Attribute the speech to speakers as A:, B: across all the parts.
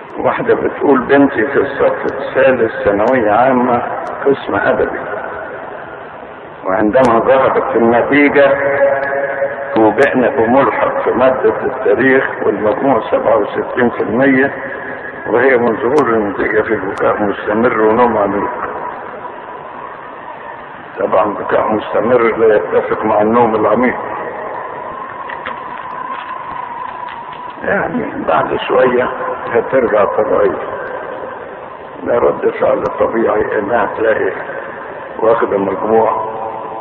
A: واحدة بتقول بنتي في الصف الثالث ثانوية عامة قسم أدبي وعندما ظهرت النتيجة فوجئنا بملحق في مادة التاريخ والمجموع 67% وهي من ظهور النتيجة في بكاء مستمر ونوم عميق طبعا بكاء مستمر لا يتفق مع النوم العميق يعني بعد شوية هترجع طبيعية ده رد فعل طبيعي انها تلاقي واخد المجموع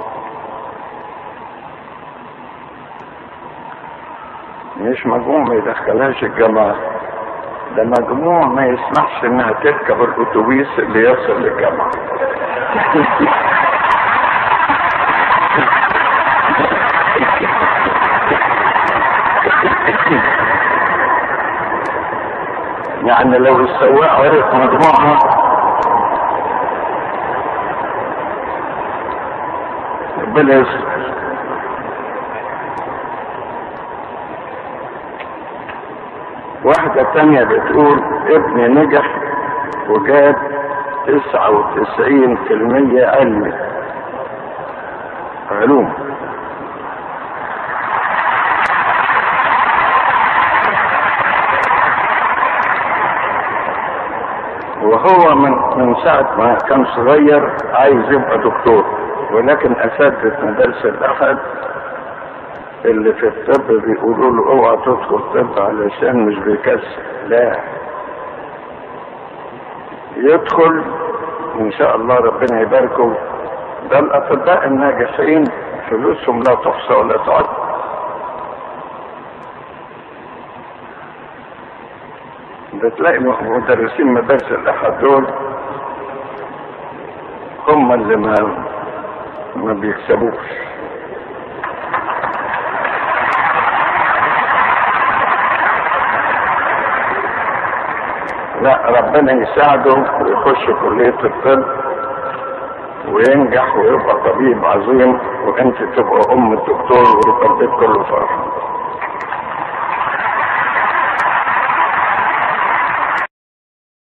A: مش مجموع ما يدخلهاش الجامعة ده مجموع ما يسمحش انها تركب الاتوبيس اللي يصل للجامعة يعني لو السواق عرف مجموعها ربنا يستر واحدة تانية بتقول ابني نجح وجاب تسعة وتسعين في المية علمي علوم وهو من من ساعة ما كان صغير عايز يبقى دكتور ولكن أساتذة مدارس الأحد اللي في الطب بيقولوا له اوعى تدخل طب علشان مش بيكسب لا يدخل ان شاء الله ربنا يباركه ده الاطباء الناجحين فلوسهم لا تحصى ولا تعد بتلاقي مدرسين مدارس الاحد دول هم اللي ما ما بيكسبوش لا ربنا يساعده ويخش كلية الطب وينجح ويبقى طبيب عظيم وانت تبقى ام الدكتور ويبقى البيت كله فرحان